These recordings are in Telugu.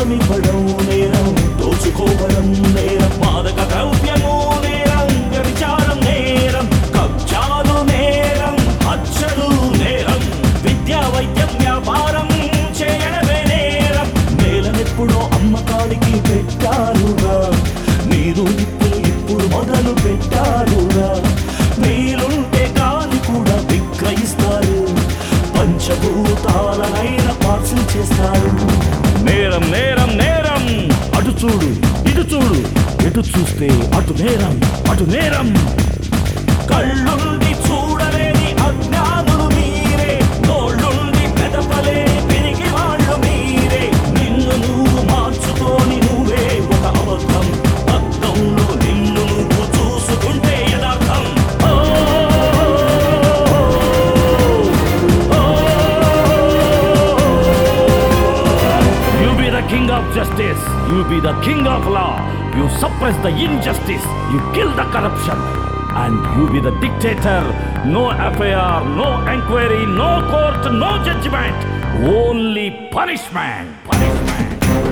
లంచమివ్వడం నేరం దోచుకోవడం నేరం మాదక ద్రవ్యము నేరం వ్యభిచారం నేరం కబ్జాలు నేరం హత్యలు నేరం విద్యా వైద్యం వ్యాపారం చేయడమే నేరం నేలనెప్పుడో అమ్మకానికి పెట్టారుగా మీరు ఇప్పుడు ఇప్పుడు మొదలు పెట్టారుగా మీరుంటే కాని కూడా విక్రయిస్తారు పంచభూతాలనైన పార్సల్ చేస్తారు నేరం నేరం నేరం అటు చూడు ఇటు చూడు ఎటు చూస్తే అటు నేరం అటు నేరం కళ్ళుండి చూడలేని అజ్ఞానులు మీరే నోళ్ళుండి పెదపలేని పిరికి వాళ్ళు మీరే నిన్ను నువ్వు మార్చుకొని నువ్వే ఒక అబద్ధం అద్దంలో నిన్ను నువ్వు చూసుకుంటే యథార్థం ఓ, You be the king of justice. You be the king of law. You suppress the injustice. You kill the corruption. And you be the dictator. No FIR, no inquiry, no court, no judgment. Only punishment. Punishment.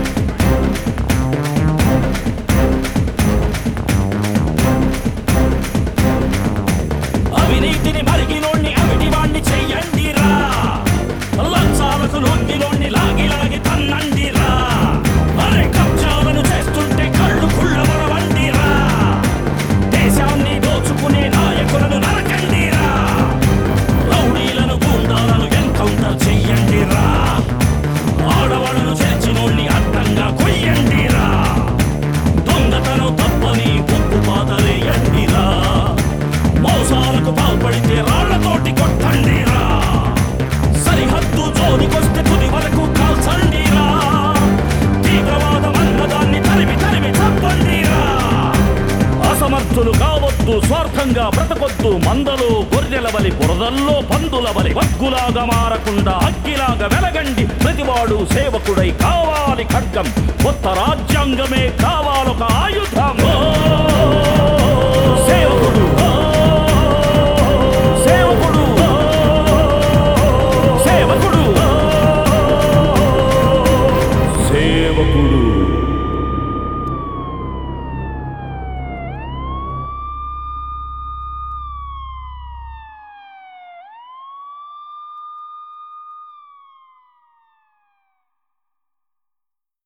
అవినీతిని మరిగినోణ్ణి అవిటి వాణ్ణి చెయ్యండిరా లంచాలకు నొంగినోణ్ణి లాగి లాగి తన్నండిరా అరే కబ్జాలను చేస్తుంటే కళ్ళు కుళ్ళమరవండిరా దేశాన్ని దోచుకునే నాయకులను నరకండిరా రౌడీలను గుండాలను ఎన్కౌంటర్ చెయ్యండిరా ఆడవాళ్ళను చేర్చినోణ్ణి అడ్డంగా కొయ్యండిరా దొంగతనం తప్పని ఉప్పు పాతలేయండిరా మోసాలకు పాల్పడితే రాళ్లతోటి కొట్టండిరా సరిహద్దు జోలికొస్తే తుది వరకు కాల్చండిరా తీవ్రవాదం అన్నదాన్ని తరిమి తరిమి చంపండిరా అసమర్థులు కావద్దు స్వార్థంగా బ్రతకొద్దు మందలో గొర్రెల బలి బురదల్లో పందుల బలి వగ్గులాగా మారకుండా అగ్గిలాగా వెలగండి ప్రతివాడు సేవకుడై కావాలి ఖడ్గం కొత్త రాజ్యాంగమే కావాలొక ఆయుధం ఓ